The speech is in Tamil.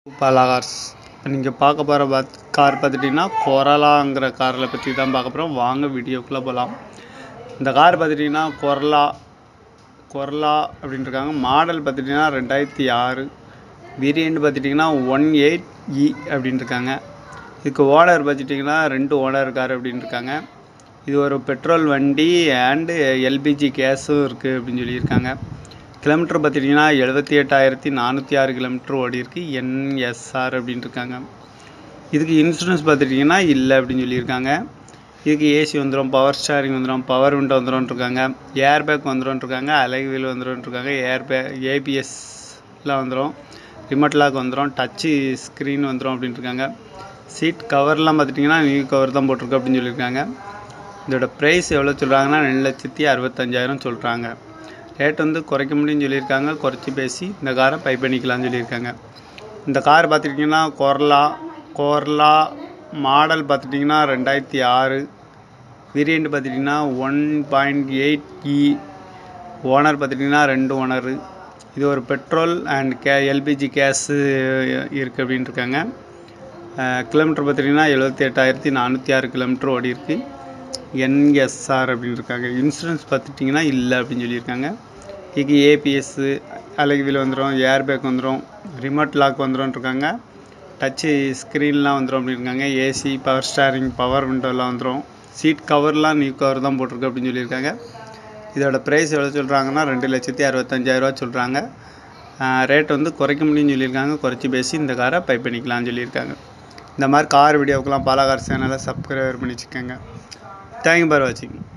பலாகார்ஸ் இப்போ நீங்கள் பார்க்க போகிற பாத் கார் பார்த்துட்டிங்கன்னா கொரலாங்கிற காரில் பற்றி தான் பார்க்க போகிறோம் வாங்க வீடியோக்குள்ளே போகலாம் இந்த கார் பார்த்துட்டிங்கன்னா கொரலா கொரலா அப்படின்னு இருக்காங்க மாடல் பார்த்துட்டிங்கன்னா ரெண்டாயிரத்தி ஆறு வேரியண்ட் பார்த்துட்டிங்கன்னா ஒன் எயிட் இ அப்படின்னு இருக்காங்க இதுக்கு ஓனர் பார்த்துட்டிங்கன்னா ரெண்டு ஓனர் கார் அப்படின்னு இருக்காங்க இது ஒரு பெட்ரோல் வண்டி அண்டு எல்பிஜி கேஸும் இருக்குது அப்படின்னு சொல்லியிருக்காங்க கிலோமீட்டர் பார்த்துட்டிங்கன்னா எழுபத்தி எட்டாயிரத்தி நானூற்றி ஆறு கிலோமீட்டர் ஓடி இருக்கு என்எஸ்ஆர் அப்படின்னு இருக்காங்க இதுக்கு இன்சூரன்ஸ் பார்த்துட்டிங்கன்னா இல்லை அப்படின்னு சொல்லியிருக்காங்க இதுக்கு ஏசி வந்துடும் பவர் ஸ்டாரிங் வந்துடும் பவர் விண்டோ வந்துடும் இருக்காங்க ஏர் பேக் வந்துடும் இருக்காங்க அலைக் வீல் வந்துடும் இருக்காங்க ஏர் பே ஏபிஎஸ்லாம் வந்துடும் ரிமோட் லாக் வந்துடும் டச்சு ஸ்க்ரீன் வந்துடும் அப்படின்னு இருக்காங்க சீட் கவர்லாம் பார்த்துட்டிங்கன்னா நியூ கவர் தான் போட்டிருக்கு அப்படின்னு சொல்லியிருக்காங்க இதோட ப்ரைஸ் எவ்வளோ சொல்கிறாங்கன்னா ரெண்டு லட்சத்தி அறுபத்தஞ்சாயிரம் சொல்கிறாங்க ரேட் வந்து குறைக்க முடியும்னு சொல்லியிருக்காங்க குறைச்சி பேசி இந்த காரை பை பண்ணிக்கலாம்னு சொல்லியிருக்காங்க இந்த கார் பார்த்துட்டிங்கன்னா கொர்லா கோர்லா மாடல் பார்த்துட்டிங்கன்னா ரெண்டாயிரத்தி ஆறு வேரியண்ட் பார்த்துட்டிங்கன்னா one point eight E owner பார்த்துட்டிங்கன்னா ரெண்டு ஓனரு இது ஒரு பெட்ரோல் அண்ட் கே எல்பிஜி கேஸு இருக்குது அப்படின்னு இருக்காங்க கிலோமீட்டர் பார்த்துட்டிங்கன்னா எழுபத்தி எட்டாயிரத்தி நானூற்றி ஆறு கிலோமீட்டர் ஓடி இருக்கு என்எஸ்ஆர் அப்படின்னு இருக்காங்க இன்சூரன்ஸ் பார்த்துட்டிங்கன்னா இல்லை அப்படின்னு சொல்லியிருக்காங்க இதுக்கு ஏபிஎஸ்ஸு அலைக்கு வீல் வந்துடும் ஏர் பேக் வந்துடும் ரிமோட் லாக் வந்துடும் இருக்காங்க டச்சு ஸ்க்ரீன்லாம் வந்துடும் அப்படின்னு இருக்காங்க ஏசி பவர் ஸ்டாரிங் பவர் விண்டோலாம் வந்துடும் சீட் கவர்லாம் நியூ கவர் தான் போட்டிருக்கு அப்படின்னு சொல்லியிருக்காங்க இதோட ப்ரைஸ் எவ்வளோ சொல்கிறாங்கன்னா ரெண்டு லட்சத்தி அறுபத்தஞ்சாயிரரூவா சொல்கிறாங்க ரேட் வந்து குறைக்க முடியும்னு சொல்லியிருக்காங்க குறைச்சி பேசி இந்த காரை பை பண்ணிக்கலாம்னு சொல்லியிருக்காங்க இந்த மாதிரி கார் வீடியோக்கெலாம் பாலாகார் சேனலை சப்ஸ்கிரைபர் பண்ணி வச்சுக்கோங்க தேங்க்யூ ஃபார் வாட்சிங்